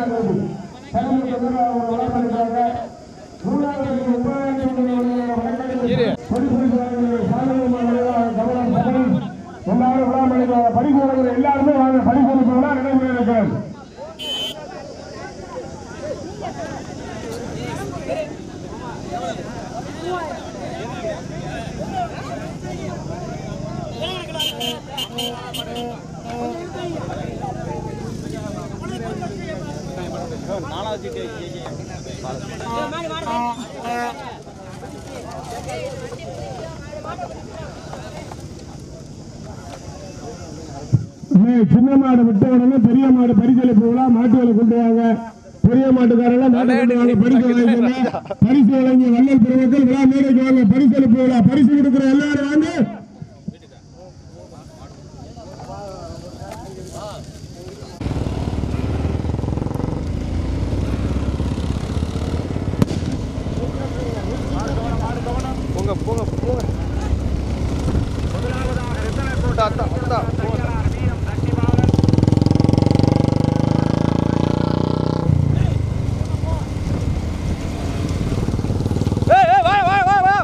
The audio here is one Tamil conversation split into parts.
கோடி தலைமை வளர்ப்பதற்காக மூணாவது படிப்பு எல்லாருமே வாங்க படிப்பு நடைமுறை இருக்கிறது ஏய், சின்ன மாடு விட்ட உடனே பெரிய மாடு பரிசலை போகலாம் மாட்டுகளை கொண்டு வாங்க பெரிய மாட்டுக்காரெல்லாம் மாட்டு கொண்டு வாங்க பரிசு வாங்கிக்கோங்க பரிசு வழங்கி வள்ளல் பெருமக்கள் விழா மேடைக்கு வாங்க பரிசலை போகலாம் பரிசு கொடுக்குற எல்லாரும் வாங்க போங்க போங்க போங்க அத்தா, அத்தா, அத்தா, போங்க. ஏய், ஏய், வா, வா, வா, வா.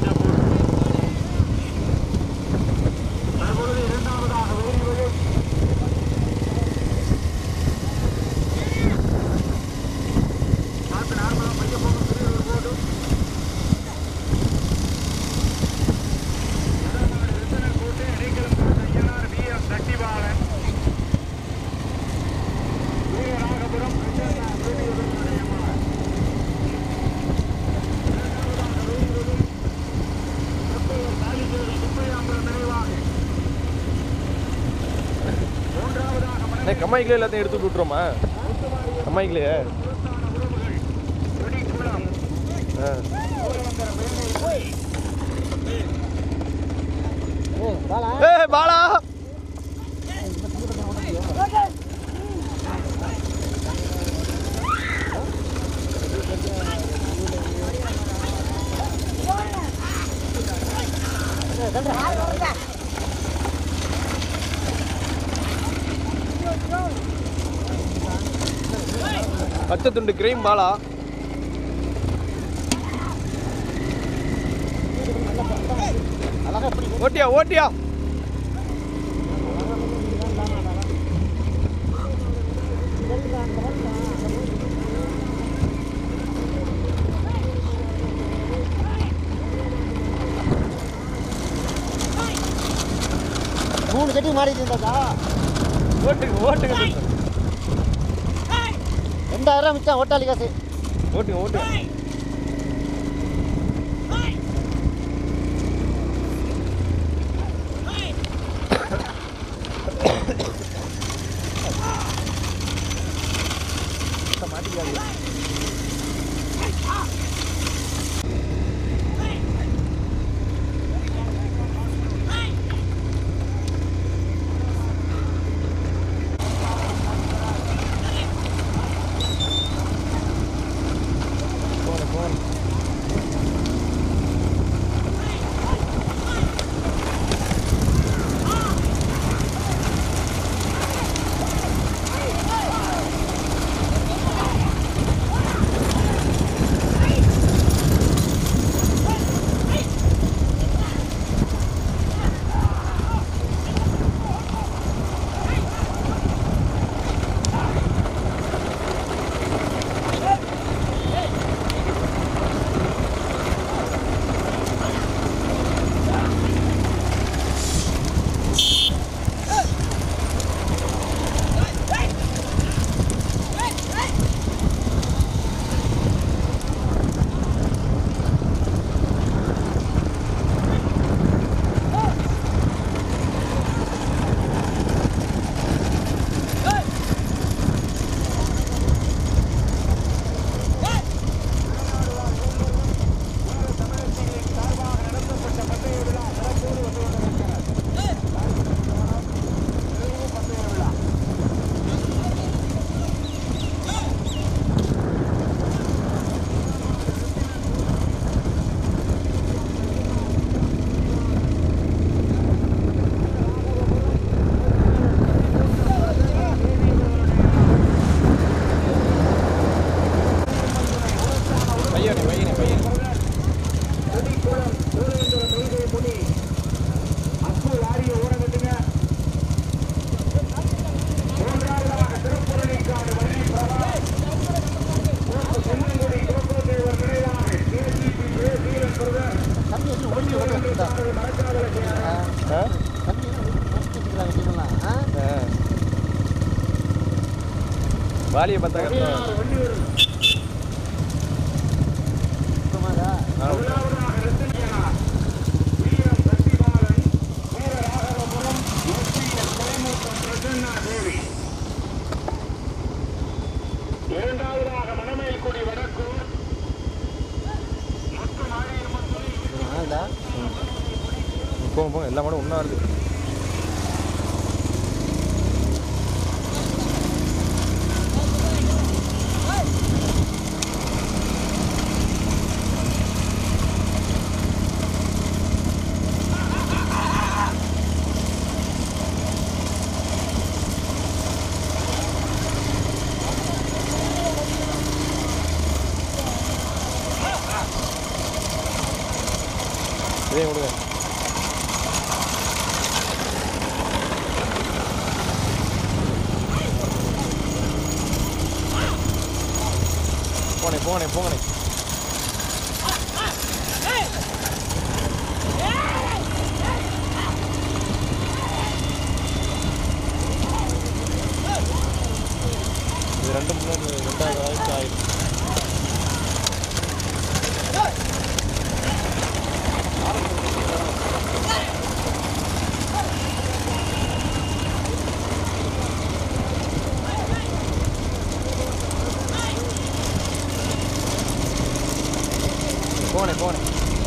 அண்ணே, கம்மாய்க்குள்ளே எல்லாத்தையும் எடுத்து விட்டுறோமா கம்மாய்க்குள்ளேயே ஆ ஏய் பாலா பச்சை துண்டு கிரீம் பாலா ஓட்டியா ஓட்டியா மூணு கட்டி மாடிட்டு இருந்தாக்கா ஓட்டுங்க ஓட்டுங்க துண்டு. ரெண்டாயிரம் மிச்சம் ஓட்டாளி காசு ஓட்டுங்க ஓட்டுங்க வாலியை பார்த்தா கத்துறான் சுத்தமாதா ஆ, இரண்டாவதாக மணமேல்குடி வடக்கு ஆகுதா போங்க போங்க எல்லா மாடும் ஒன்றா இருக்கு இதே கொடுங்க போனே போனே போங்கண்ணே இது ரெண்டு மூணு ரெண்டாவது ஆயிரத்தி ஆயிரம் போனே போனே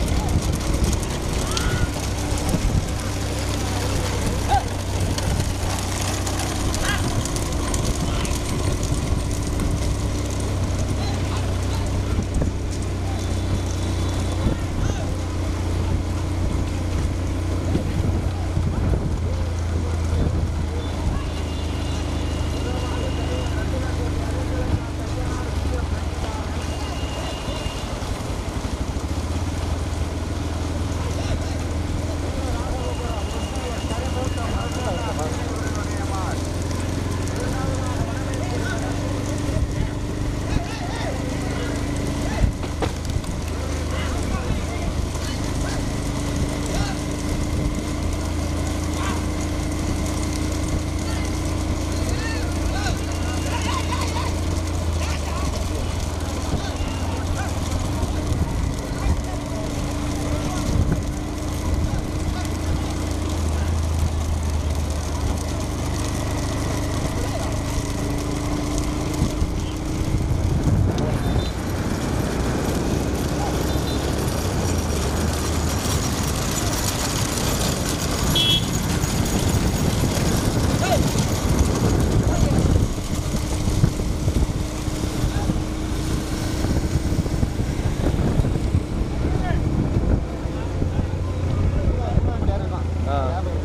ஆ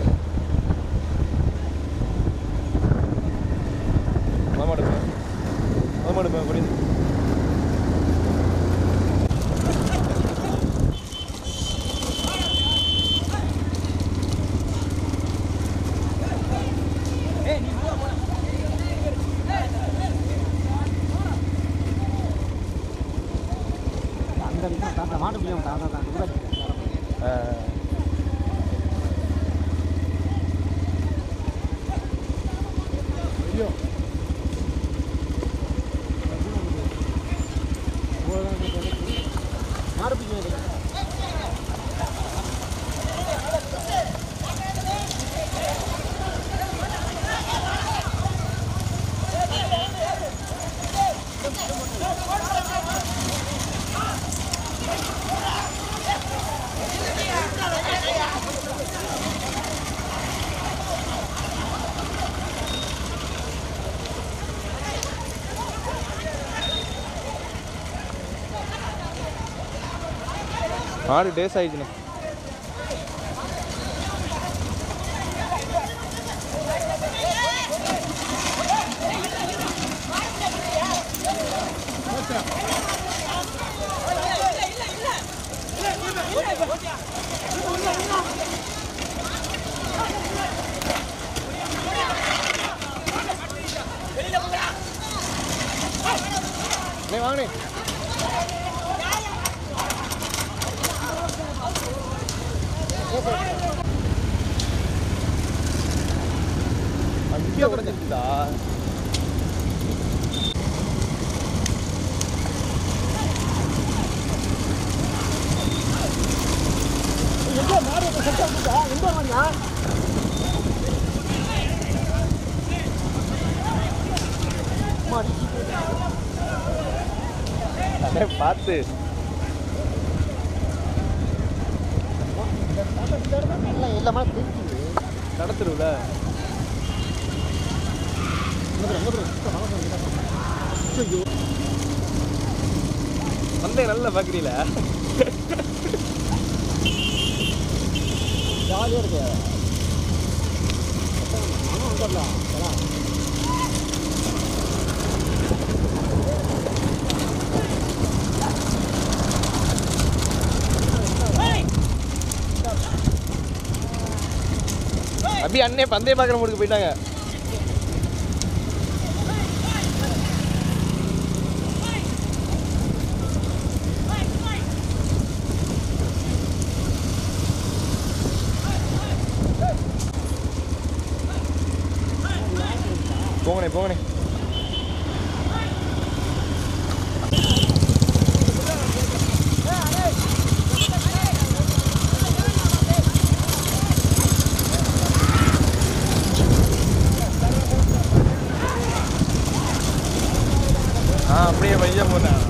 மாமாடுப்பேன் மாமாடுப்பேன் புரியுது அந்த இடத்துல தாத்தா மாட்டு பிடிக்கும் தாத்தா தான் கூட ஆ மாடு பிடிக்கும் ஆறு டேஸ் ஆயிடுச்சுண்ணே அண்ணே வாங்கண்ணே அங்கே குறைஞ்சிருக்குதா அண்ணே பார்த்து எல்லாம் எல்லாமே தெரிஞ்சுது நடத்துருவில வந்தே நல்லா பார்க்குறீல ஜாலியாக இருக்கு மனம் வந்துடலாம் இதெல்லாம் அபி அண்ணே பந்தய பார்க்குற மூடுக்கு போயிட்டாங்க போங்கண்ணே போங்கண்ணே ஆ அப்படியே வைய போனேன்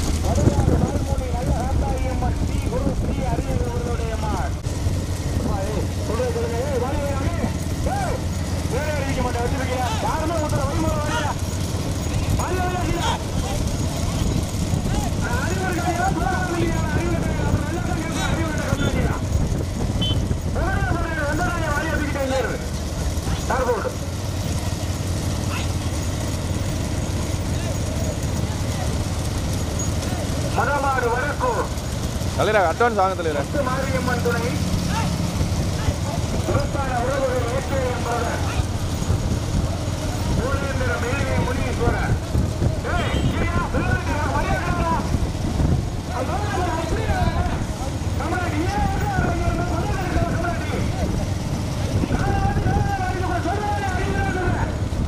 மதமாடு வடக்கு தலைவரா அட்வான்ஸ் வாங்க தலைவரா மாரியம்மன் துணை விவசாய உறவுகள் ஏற்று என்பவர் பூலேந்திர மேலே முனீஸ்வரர் ஏய், இரியா, விருதுக்கு வா, மரியாதை கொடுடா. அது வந்து ஒரு அப்படியே கமலாடி, ஏன் வந்து அவங்க வந்து மரியாதை கொடுடா, கமலாடி. நான் வந்து வேலை வாங்கி கொடுக்க சொல்றேன், அடிக்கிறேன் சொல்றேன்.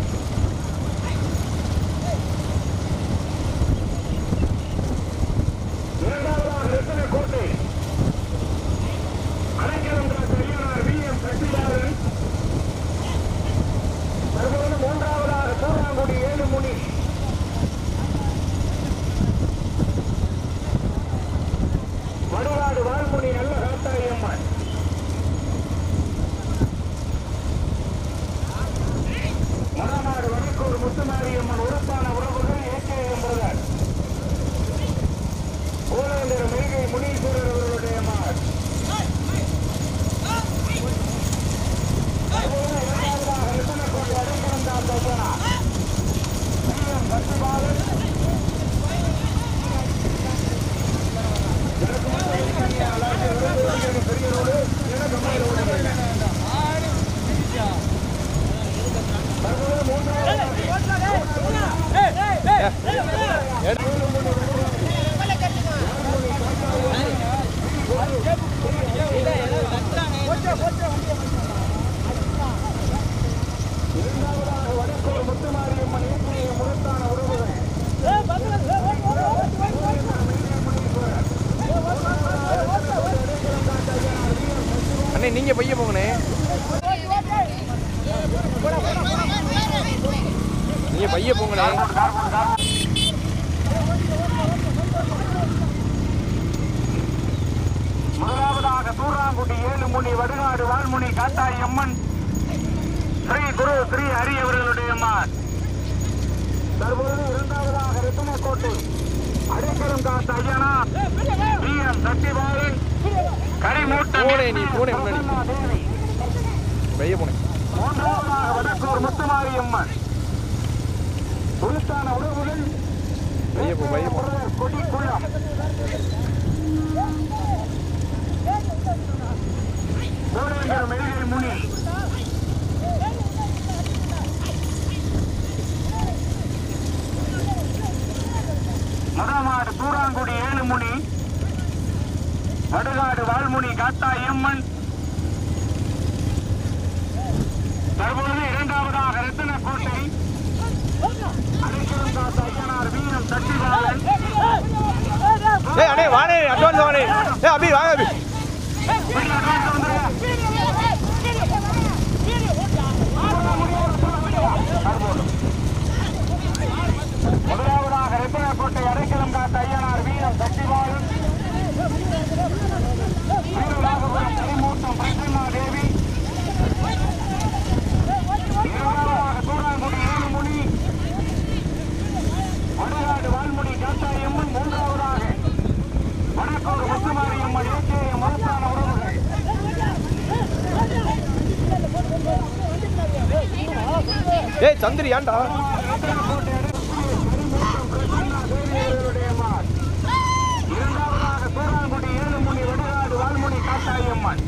இரண்டாவதாக எத்தனை கோட்டை அடைக்கலம் பெரியவர் வி எம் சசிபாலன் தற்போது மூன்றாவதாக சூறாங்குடி ஏழுமுனி வடுவாடு வாழ்முனி நல்ல காத்தாயி அம்மன் மணமாடு வடக்கூர் முத்துமாரியம்மன் உறுப்பான உறவுகள் ஏகே என்பவர் கோலேந்திர மேகை முனீஸ்வரர் அவர்களுடைய மகள் தற்போது இரண்டாவதாக எத்தனைக்கோட்டை அடைக்கலம் தான் தோற்றனா வீரம் சசிபாலன் எனக்கு மட்டும் இருக்கீங்க, அல்லாட்டி விருது வைக்கிறது பெரியவரோடு எனக்கு மேலோடு தற்போது மூன்றாவது இரண்டாவதாக வடக்கூர் முத்துமாரியம்மன் இயற்கையை முழுத்தான உறவுகள் அண்ணே நீங்க பைய போங்கண்ணே நீங்க பைய போங்கண்ணே முதலாவதாக சூறாங்குடி ஏழுமுனி வடுநாடு வால்முனி காத்தாய் அம்மன் ஸ்ரீ குரு ஸ்ரீ ஹரி அவர்களுடைய அம்மன் தற்பொழுது இரண்டாவதாக ரத்தினக்கோட்டை அடைக்கலம் காத்த ஐயனா வி எம் சத்திபாலன் கரிமூட்ட போனே நீ, போனே முன்னாடி. தேவி பைய போனே மூன்றாவதாக வடக்கூர் முத்துமாரி அம்மன் உளுத்தான உறவுகள் பைய போ பைய போ கொடி குளம் கோடேந்திர மெழுகை முனி மதமாடு தூராங்குடி ஏழுமுனி வடுகாடு வால்முனி காத்தாய் அம்மன் தற்பொழுது இரண்டாவதாக ரத்தினக்கோட்டை அடைக்கலம் காத்த ஐயனார் வீரம் சட்டிபாலன் ஏய் அண்ணே வாணே அட்வான்ஸ் வாணே ஏய் அபி வாங்க அபி கொஞ்சம் advance வந்துருங்க. முத்துமாரியம்மன் ஏகேஎம் மகத்தான உறவுகள் ஏய் சந்திரி ஏன்டா இரண்டாவதாக சூராங்குடி ஏழுமுனி வடிகாடு வால்முனி காத்தாயம்மன்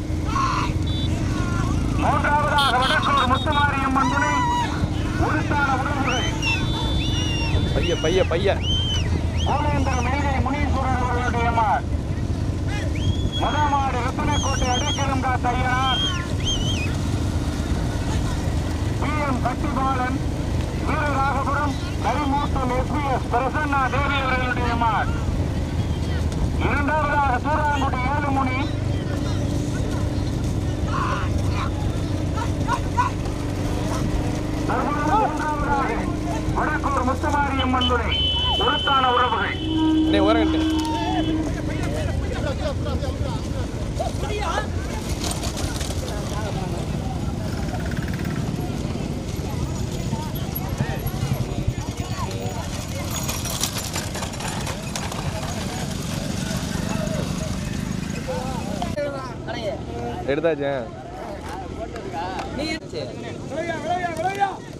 மூன்றாவதாக வடக்கூர் முத்துமாரியம்மன் துணை உருத்தான உறவுகள் பைய பைய பைய பூலேந்திர மேலை முனீஸ்வரர் அவர்களுடைய மார் முதமாடு ரத்தனக்கோட்டை அடைக்கலம் காத்த ஐயனார் பி எம் கட்டிபாலன் வீரராகபுரம் கரிமூட்டம் எஸ்பிஎஸ் பிரசன்னா தேவி அவர்களுடைய மார் இரண்டாவதாக சூராங்குடி ஏழுமுனி தற்பொழுது மூன்றாவதாக வடக்கூர் முத்துமாரியம்மன் துணை உருத்தான உறவுகள் அண்ணே ஓரங்கட்டு எடுத்தாச்சே நீ